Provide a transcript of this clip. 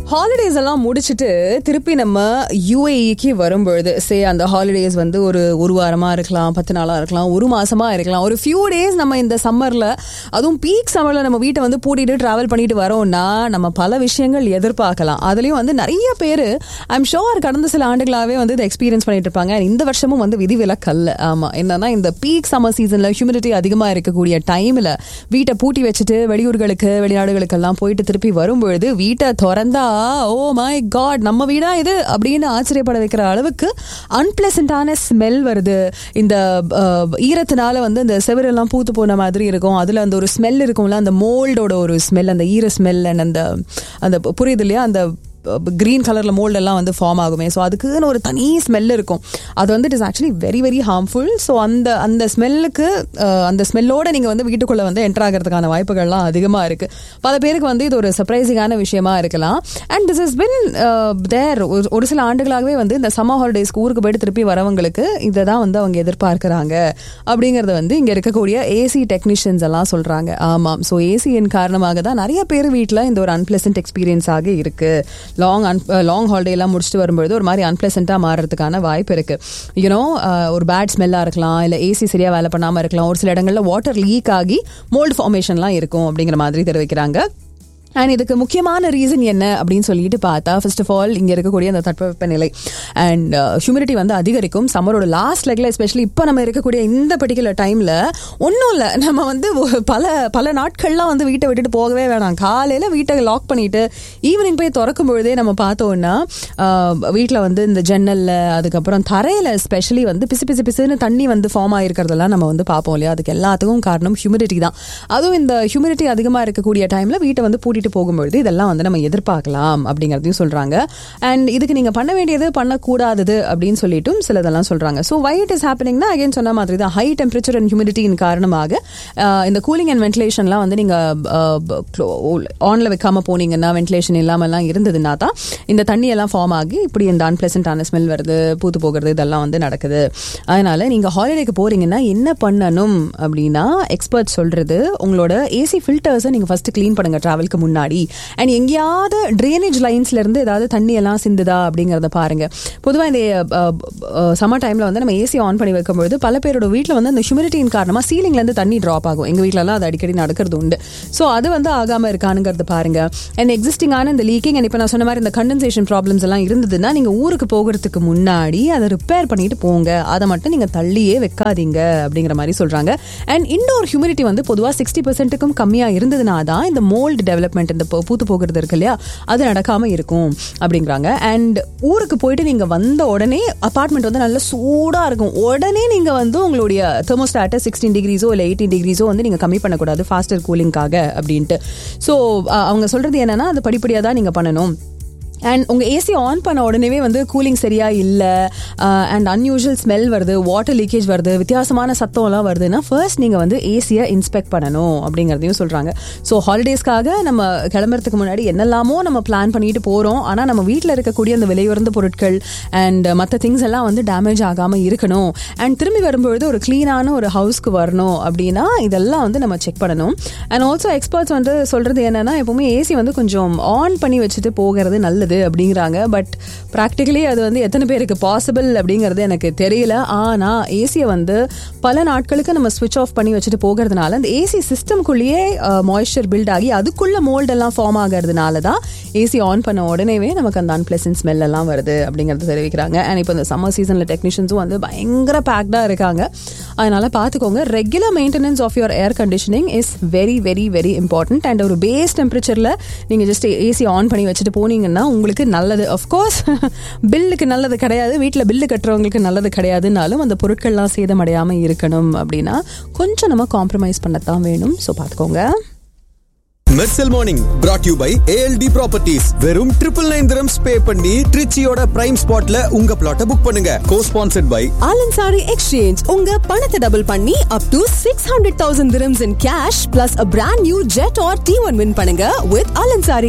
holidays எல்லாம் முடிச்சுட்டு திருப்பி நம்ம யூஏஇக்கு வரும்பொழுது சே அந்த ஹாலிடேஸ் வந்து ஒரு ஒரு வாரமா இருக்கலாம் பத்து நாளா இருக்கலாம் ஒரு மாசமா இருக்கலாம் ஒரு ஃபியூ டேஸ் நம்ம இந்த சம்மர்ல அதுவும் பீக் சம்மர்ல நம்ம வீட்டை வந்து பூட்டிட்டு டிராவல் பண்ணிட்டு வரோம்னா நம்ம பல விஷயங்கள் எதிர்பார்க்கலாம் அதுலயும் வந்து நிறைய பேர் ஐம் ஷோர் கடந்த சில ஆண்டுகளாவே வந்து இதை எக்ஸ்பீரியன்ஸ் பண்ணிட்டு இருப்பாங்க And இந்த வருஷமும் வந்து விதிவிலக்கல்ல ஆமா என்னன்னா இந்த பீக் சம்மர் சீசன்ல ஹியூமிடிட்டி அதிகமா இருக்கக்கூடிய டைம்ல வீட்டை பூட்டி வச்சுட்டு வெளியூர்களுக்கு வெளிநாடுகளுக்கெல்லாம் போயிட்டு திருப்பி வரும்பொழுது வீட்டை திறந்தா ஓ மை காட் நம்ம வீடா இது அப்படின்னு ஆச்சரியப்பட வைக்கிற அளவுக்கு அன்பிளசண்டான ஸ்மெல் வருது இந்த அஹ், ஈரத்தினால வந்து இந்த செவரெல்லாம் பூத்து போன மாதிரி இருக்கும் அதுல அந்த ஒரு ஸ்மெல் இருக்கும்ல அந்த மோல்டோட ஒரு ஸ்மெல் அந்த ஈர ஸ்மெல் அண்ட் அந்த அந்த புரியுது இல்லையா அந்த கிரீன் கலர்ல மோல்ட் எல்லாம் வந்து ஃபார்ம் ஆகுமே ஸோ அதுக்குன்னு ஒரு தனி ஸ்மெல் இருக்கும் அது வந்து it is actually very very harmful so அந்த அந்த ஸ்மெல்லுக்கு அந்த ஸ்மெல்லோட நீங்க வந்து வீட்டுக்குள்ள வந்து என்டர் ஆகிறதுக்கான வாய்ப்புகள்லாம் அதிகமா இருக்கு பல பேருக்கு வந்து இது ஒரு சர்ப்ரைசிங்கான விஷயமா இருக்கலாம் and this is been there ஒரு சில ஆண்டுகளாகவே வந்து இந்த சம்மர் ஹாலிடேஸ்க்கு ஊருக்கு போயிட்டு திருப்பி வரவங்களுக்கு இதை தான் வந்து அவங்க எதிர்பார்க்கறாங்க அப்படிங்கறத வந்து இங்க இருக்கக்கூடிய ஏசி டெக்னீஷியன்ஸ் எல்லாம் சொல்றாங்க ஆமாம் ஸோ ஏசியின் காரணமாக தான் நிறைய பேர் வீட்டில் இந்த ஒரு அன்பிளசன்ட் எக்ஸ்பீரியன்ஸ் ஆக இருக்கு லாங் அன் லாங் ஹாலிடே எல்லாம் முடிச்சுட்டு வரும்பொழுது ஒரு மாதிரி அன்பிளசண்ட்டாக மாறுறதுக்கான வாய்ப்பு இருக்கு யூனோ ஒரு பேட் ஸ்மெல்லாக இருக்கலாம் இல்லை ஏசி சரியா வேலை பண்ணாமல் இருக்கலாம் ஒரு சில இடங்களில் வாட்டர் லீக் ஆகி மோல்டு ஃபார்மேஷன்லாம் இருக்கும் அப்படிங்கிற மாதிரி தெரிவிக்கிறாங்க அண்ட் இதுக்கு முக்கியமான ரீசன் என்ன அப்படின்னு சொல்லிட்டு பார்த்தா ஃபர்ஸ்ட் ஆஃப் ஆல் இங்கே இருக்கக்கூடிய அந்த தட்பவெப்பநிலை அண்ட் ஹியூமிடிட்டி வந்து அதிகரிக்கும் சம்மரோட லாஸ்ட் லெக்ல எஸ்பெஷலி இப்போ நம்ம இருக்கக்கூடிய இந்த பர்டிகுலர் டைமில் ஒன்றும் இல்லை நம்ம வந்து ஒரு பல பல நாட்கள்லாம் வந்து வீட்டை விட்டுட்டு போகவே வேணாம் காலையில் வீட்டை லாக் பண்ணிட்டு ஈவினிங் போய் திறக்கும் பொழுதே நம்ம பார்த்தோம்னா வீட்டில் வந்து இந்த ஜன்னலில் அதுக்கப்புறம் தரையில் ஸ்பெஷலி வந்து பிசு பிசு பிசுன்னு தண்ணி வந்து ஃபார்ம் ஆகிருக்கிறதெல்லாம் நம்ம வந்து பார்ப்போம் இல்லையா அதுக்கு எல்லாத்துக்கும் காரணம் ஹியூமிடிட்டி தான் அதுவும் இந்த ஹியூமிடிட்டி அதிகமாக இருக்கக்கூடிய டைமில் வீட்டை வந்து பூட்டிட்டு போகும்பொழுது இதெல்லாம் வந்து நம்ம எதிர்பார்க்கலாம் அப்படிங்கிறதையும் சொல்றாங்க அண்ட் இதுக்கு நீங்க பண்ண வேண்டியது பண்ணக்கூடாதது அப்படின்னு சொல்லிட்டும் சிலதெல்லாம் சொல்றாங்க ஸோ வை இட் இஸ் ஹேப்பனிங்னா அகைன் சொன்ன மாதிரி தான் ஹை டெம்பரேச்சர் அண்ட் ஹியூமிடிட்டியின் காரணமாக அஹ், இந்த கூலிங் அண்ட் வென்டிலேஷன்லாம் வந்து நீங்க ஆன்ல வைக்காம போனீங்கன்னா வென்டிலேஷன் இல்லாமலாம் இருந்ததுன்னா தான் இந்த தண்ணி எல்லாம் ஃபார்ம் ஆகி இப்படி இந்த அன்பிளசண்டான ஸ்மெல் வருது பூத்து போகிறது இதெல்லாம் வந்து நடக்குது அதனால நீங்க ஹாலிடேக்கு போறீங்கன்னா என்ன பண்ணணும் அப்படின்னா எக்ஸ்பர்ட் சொல்றது உங்களோட ஏசி ஃபில்டர்ஸை நீங்க ஃபர்ஸ்ட் க்ளீன் பண்ணுங்க டிராவலுக்கு முன்னாடி அண்ட் எங்கேயாவது ட்ரைனேஜ் லைன்ஸ்ல இருந்து ஏதாவது தண்ணி எல்லாம் சிந்துதா அப்படிங்கறத பாருங்க பொதுவாக இந்த சம்மர் டைம்ல வந்து நம்ம ஏசி ஆன் பண்ணி வைக்கும்போது பல பேரோட வீட்டில் வந்து அந்த ஹியூமிடிட்டியின் காரணமா சீலிங்ல இருந்து தண்ணி ட்ராப் ஆகும் எங்க வீட்ல அது அடிக்கடி நடக்கிறது உண்டு ஸோ அது வந்து ஆகாம இருக்கானுங்கிறது பாருங்க அண்ட் எக்ஸிஸ்டிங்கான இந்த லீக்கிங் அண்ட் இப்போ நான் சொன்ன மாதிரி இந்த கண்டென்சேஷன் ப்ராப்ளம்ஸ் எல்லாம் இருந்ததுன்னா நீங்க ஊருக்கு போகிறதுக்கு முன்னாடி அதை ரிப்பேர் பண்ணிட்டு போங்க அதை மட்டும் நீங்க தள்ளியே வைக்காதீங்க அப்படிங்கிற மாதிரி சொல்றாங்க அண்ட் இன்டோர் ஹியூமிடிட்டி வந்து பொதுவாக சிக்ஸ்டி பர்சன்ட்டுக்கும் கம்மியா இருந்ததுனா தான் இந்த மோல்டு டெவலப்மெண்ட் இந்த பூ- பூத்து போகிறது இருக்கு இல்லையா அது நடக்காம இருக்கும் அப்படிங்கிறாங்க அண்ட் ஊருக்கு போயிட்டு நீங்க வந்த உடனே அபார்ட்மெண்ட் வந்து நல்ல சூடா இருக்கும் உடனே நீங்க வந்து உங்களுடைய தெர்மோஸ்டாட்டை சிக்ஸ்டீன் டிகிரிஸோ இல்லை எயிட்டீன் டிகிரிஸோ வந்து நீங்க கம்மி பண்ணக்கூடாது ஃபாஸ்டர் கூலிங்காக அப்படின்ட்டு ஸோ அவங்க சொல்றது என்னன்னா அது படிப்படியாக தான் நீங்க பண்ணணும் அண்ட் உங்கள் ஏசி ஆன் பண்ண உடனே வந்து கூலிங் சரியா இல்லை அண்ட் அன்யூஷுவல் ஸ்மெல் வருது வாட்டர் லீக்கேஜ் வருது வித்தியாசமான சத்தம்லாம் வருதுன்னா ஃபர்ஸ்ட் நீங்கள் வந்து ஏசியை இன்ஸ்பெக்ட் பண்ணணும் அப்படிங்கிறதையும் சொல்கிறாங்க ஸோ ஹாலிடேஸ்க்காக நம்ம கிளம்புறதுக்கு முன்னாடி என்னெல்லாமோ நம்ம பிளான் பண்ணிட்டு போகிறோம் ஆனால் நம்ம வீட்டில் இருக்கக்கூடிய அந்த விலையுறந்த பொருட்கள் அண்ட் மற்ற திங்ஸ் எல்லாம் வந்து டேமேஜ் ஆகாமல் இருக்கணும் அண்ட் திரும்பி வரும்பொழுது ஒரு க்ளீனான ஒரு ஹவுஸ்க்கு வரணும் அப்படின்னா இதெல்லாம் வந்து நம்ம செக் பண்ணணும் அண்ட் ஆல்சோ எக்ஸ்பர்ட்ஸ் வந்து சொல்கிறது என்னன்னா எப்பவுமே ஏசி வந்து கொஞ்சம் ஆன் பண்ணி வச்சுட்டு போகிறது நல்லது அப்படிங்கிறாங்க பட் ப்ராக்டிக்கலி அது வந்து எத்தனை பேருக்கு பாசிபிள் அப்படிங்கிறது எனக்கு தெரியல ஆனால் ஏசியை வந்து பல நாட்களுக்கு நம்ம ஸ்விட்ச் ஆஃப் பண்ணி வச்சுட்டு போகிறதுனால அந்த ஏசி சிஸ்டம்குள்ளேயே மாய்ஸ்சர் பில்ட் ஆகி அதுக்குள்ள மோல்ட் எல்லாம் ஃபார்ம் ஆகிறதுனால தான் ஏசி ஆன் பண்ண உடனேவே நமக்கு அந்த அன்பிளசன்ட் ஸ்மெல் எல்லாம் வருது அப்படிங்கறது தெரிவிக்கிறாங்க அண்ட் இப்போ இந்த சம்மர் சீசனில் டெக்னீஷியன்ஸும் வந்து பயங்கர பேக்டாக இருக்காங்க அதனால பார்த்துக்கோங்க regular maintenance of your air conditioning is very very very important and ஒரு பேஸ் டெம்பரேச்சரில் நீங்கள் ஜஸ்ட் ஏசி ஆன் பண்ணி வச்சுட்டு போனீங்கன்னா உங்களுக்கு நல்லது அஃப்கோர்ஸ் பில்லுக்கு நல்லது கிடையாது வீட்டில் பில்லு கட்டுறவங்களுக்கு நல்லது கிடையாதுனாலும் அந்த பொருட்கள்லாம் சேதமடையாமல் இருக்கணும் அப்படின்னா கொஞ்சம் நம்ம காம்ப்ரமைஸ் பண்ணத்தான் வேணும் ஸோ பார்த்துக்கோங்க Mersal morning brought you by ALT properties வெறும் ட்ரிபிள் நைன் திரம்ஸ் பே பண்ணி ட்ரிச்சியோட பிரைம் ஸ்பாட்ல உங்க பிளாட்டை புக் பண்ணுங்க co sponsored by Alansari exchange உங்க பணத்தை டபுள் பண்ணி up to six hundred thousand திரம்ஸ் in cash plus a brand new jet R T one win பண்ணுங்க வித் ஆலன்சாரி